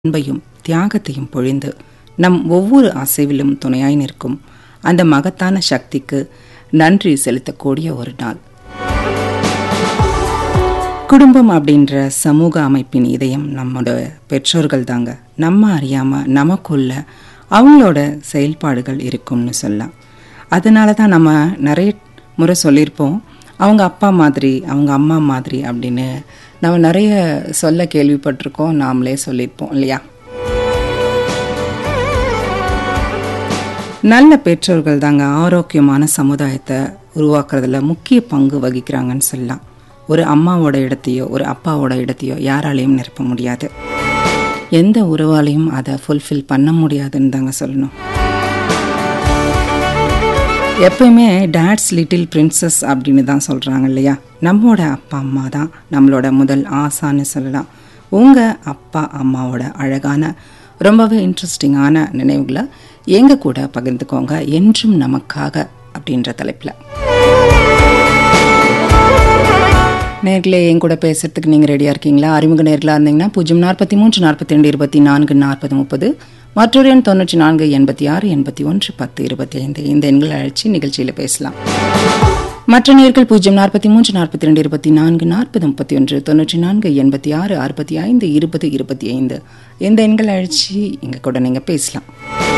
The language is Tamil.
அன்பையும் தியாகத்தையும் பொழிந்து நம் ஒவ்வொரு அசைவிலும் துணையாய் நிற்கும் அந்த மகத்தான சக்திக்கு நன்றி செலுத்தக்கூடிய ஒரு நாள் குடும்பம் அப்படின்ற சமூக அமைப்பின் இதயம் நம்மளோட பெற்றோர்கள் தாங்க நம்ம அறியாம நமக்குள்ள அவங்களோட செயல்பாடுகள் இருக்கும்னு சொல்லலாம் அதனால தான் நம்ம நிறைய முறை சொல்லியிருப்போம் அவங்க அப்பா மாதிரி அவங்க அம்மா மாதிரி அப்படின்னு நம்ம நிறைய சொல்ல கேள்விப்பட்டிருக்கோம் நாமளே சொல்லியிருப்போம் இல்லையா நல்ல பெற்றோர்கள் தாங்க ஆரோக்கியமான சமுதாயத்தை உருவாக்குறதுல முக்கிய பங்கு வகிக்கிறாங்கன்னு சொல்லலாம் ஒரு அம்மாவோட இடத்தையோ ஒரு அப்பாவோட இடத்தையோ யாராலையும் நிரப்ப முடியாது எந்த உறவாலையும் அதை ஃபுல்ஃபில் பண்ண முடியாதுன்னு தாங்க சொல்லணும் எப்பயுமே டேட்ஸ் லிட்டில் பிரின்சஸ் அப்படின்னு தான் சொல்கிறாங்க இல்லையா நம்மளோட அப்பா அம்மா தான் நம்மளோட முதல் ஆசான்னு சொல்லலாம் உங்கள் அப்பா அம்மாவோட அழகான ரொம்பவே இன்ட்ரெஸ்டிங்கான நினைவுகளை எங்கள் கூட பகிர்ந்துக்கோங்க என்றும் நமக்காக அப்படின்ற தலைப்பில் நேர்களே என் கூட பேசுறதுக்கு நீங்கள் ரெடியாக இருக்கீங்களா அறிமுக நேர்களாக இருந்தீங்கன்னா பூஜ்ஜியம் நாற்பத்தி மூன்று நாற்பத்தி ரெண்டு இருபத்தி நான்கு நாற்பது முப்பது மற்றொரு எண் தொண்ணூற்றி நான்கு எண்பத்தி ஆறு எண்பத்தி ஒன்று பத்து இருபத்தி ஐந்து இந்த எண்களை அழைச்சி நிகழ்ச்சியில் பேசலாம் மற்ற நேர்கள் பூஜ்ஜியம் நாற்பத்தி மூன்று நாற்பத்தி ரெண்டு இருபத்தி நான்கு நாற்பது முப்பத்தி ஒன்று தொண்ணூற்றி நான்கு எண்பத்தி ஆறு அறுபத்தி ஐந்து இருபது இருபத்தி ஐந்து இந்த எண்களை அழைச்சி எங்கள் கூட நீங்கள் பேசலாம்